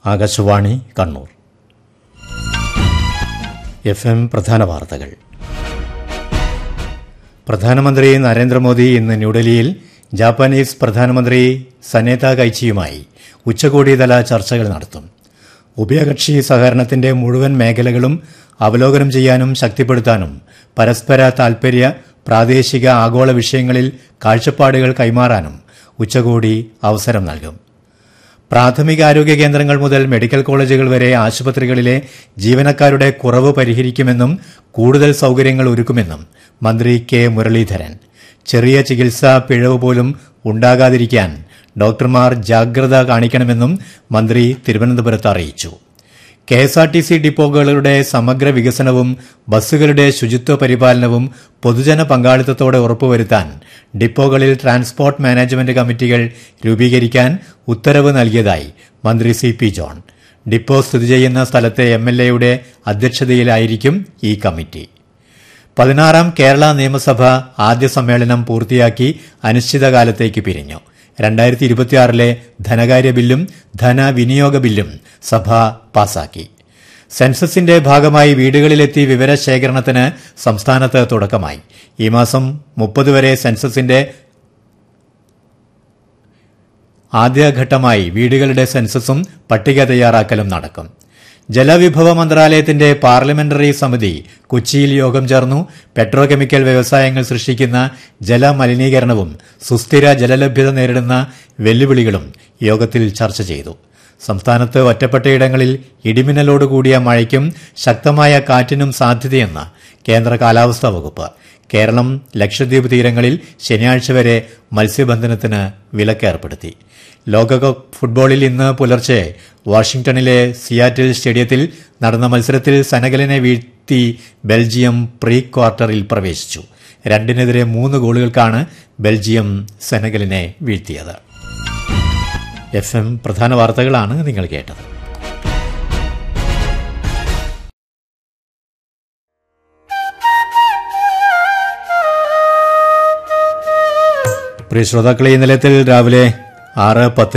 Akashvani Kannur F M പ്രധാന വാർത്തകൾ പ്രധാനമന്ത്രി നരേന്ദ്രമോദി ഇന്ന് ന്യൂഡൽഹിയിൽ ജാപ്പാനീസ് പ്രധാനമന്ത്രി സനേത കൈച്ചിയുമായി ഉച്ചകോടിതല ചർച്ചകൾ നടത്തും ഉഭയകക്ഷി സഹകരണത്തിന്റെ മുഴുവൻ മേഖലകളും അവലോകനം ചെയ്യാനും ശക്തിപ്പെടുത്താനും പരസ്പര താൽപര്യ പ്രാദേശിക ആഗോള വിഷയങ്ങളിൽ കാഴ്ചപ്പാടുകൾ കൈമാറാനും ഉച്ചകോടി അവസരം നൽകും പ്രാഥമികാരോഗ്യ കേന്ദ്രങ്ങൾ മുതൽ മെഡിക്കൽ കോളേജുകൾ വരെ ആശുപത്രികളിലെ ജീവനക്കാരുടെ കുറവ് പരിഹരിക്കുമെന്നും കൂടുതൽ സൌകര്യങ്ങൾ ഒരുക്കുമെന്നും മന്ത്രി കെ മുരളീധരൻ ചെറിയ ചികിത്സാ പിഴവ് പോലും ഉണ്ടാകാതിരിക്കാൻ ഡോക്ടർമാർ ജാഗ്രത കാണിക്കണമെന്നും മന്ത്രി തിരുവനന്തപുരത്ത് അറിയിച്ചു K S R T C ഡിപ്പോകളുടെ സമഗ്ര വികസനവും ബസ്സുകളുടെ ശുചിത്വ പരിപാലനവും പൊതുജന പങ്കാളിത്തത്തോടെ ഉറപ്പുവരുത്താൻ ഡിപ്പോകളിൽ ട്രാൻസ്പോർട്ട് മാനേജ്മെന്റ് കമ്മിറ്റികൾ രൂപീകരിക്കാൻ ഉത്തരവ് നൽകിയതായി മന്ത്രി സി പി ജോൺ ഡിപ്പോ സ്ഥിതി ചെയ്യുന്ന സ്ഥലത്തെ എം എൽ എയുടെ അധ്യക്ഷതയിലായിരിക്കും ഈ കമ്മിറ്റി പതിനാറാം കേരള നിയമസഭ ആദ്യ സമ്മേളനം പൂർത്തിയാക്കി അനിശ്ചിതകാലത്തേക്ക് പിരിഞ്ഞു രണ്ടായിരത്തി ഇരുപത്തിയാറിലെ ധനകാര്യ ബില്ലും ധനവിനിയോഗ ബില്ലും സഭ പാസാക്കി സെൻസസിന്റെ ഭാഗമായി വീടുകളിലെത്തി വിവരശേഖരണത്തിന് സംസ്ഥാനത്ത് തുടക്കമായി ഈ മാസം മുപ്പത് വരെ സെൻസസിന്റെ ആദ്യഘട്ടമായി വീടുകളുടെ സെൻസസും പട്ടിക തയ്യാറാക്കലും നടക്കും ജലവിഭവ മന്ത്രാലയത്തിന്റെ പാർലമെന്ററി സമിതി കൊച്ചിയിൽ യോഗം ചേർന്നു പെട്രോ കെമിക്കൽ വ്യവസായങ്ങൾ സൃഷ്ടിക്കുന്ന ജലമലിനീകരണവും സുസ്ഥിര ജലലഭ്യത നേരിടുന്ന വെല്ലുവിളികളും യോഗത്തിൽ ചർച്ച ചെയ്തു സംസ്ഥാനത്ത് ഒറ്റപ്പെട്ടയിടങ്ങളിൽ ഇടിമിന്നലോടുകൂടിയ മഴയ്ക്കും ശക്തമായ കാറ്റിനും സാധ്യതയെന്ന് കേന്ദ്ര കാലാവസ്ഥാ വകുപ്പ് കേരളം ലക്ഷദ്വീപ് തീരങ്ങളിൽ ശനിയാഴ്ച വരെ മത്സ്യബന്ധനത്തിന് വിലക്കേർപ്പെടുത്തി ലോകകപ്പ് ഫുട്ബോളിൽ ഇന്ന് പുലർച്ചെ വാഷിംഗ്ടണിലെ സിയാറ്റിൽ സ്റ്റേഡിയത്തിൽ നടന്ന മത്സരത്തിൽ സെനഗലിനെ വീഴ്ത്തി ബെൽജിയം പ്രീ ക്വാർട്ടറിൽ പ്രവേശിച്ചു രണ്ടിനെതിരെ മൂന്ന് ഗോളുകൾക്കാണ് ബെൽജിയം സെനഗലിനെ വീഴ്ത്തിയത് എഫ് എം പ്രധാന വാർത്തകളാണ് നിങ്ങൾ കേട്ടത് പ്രിയ ശ്രോതാക്കളെ ഈ നിലയത്തിൽ രാവിലെ ആറ് പത്ത്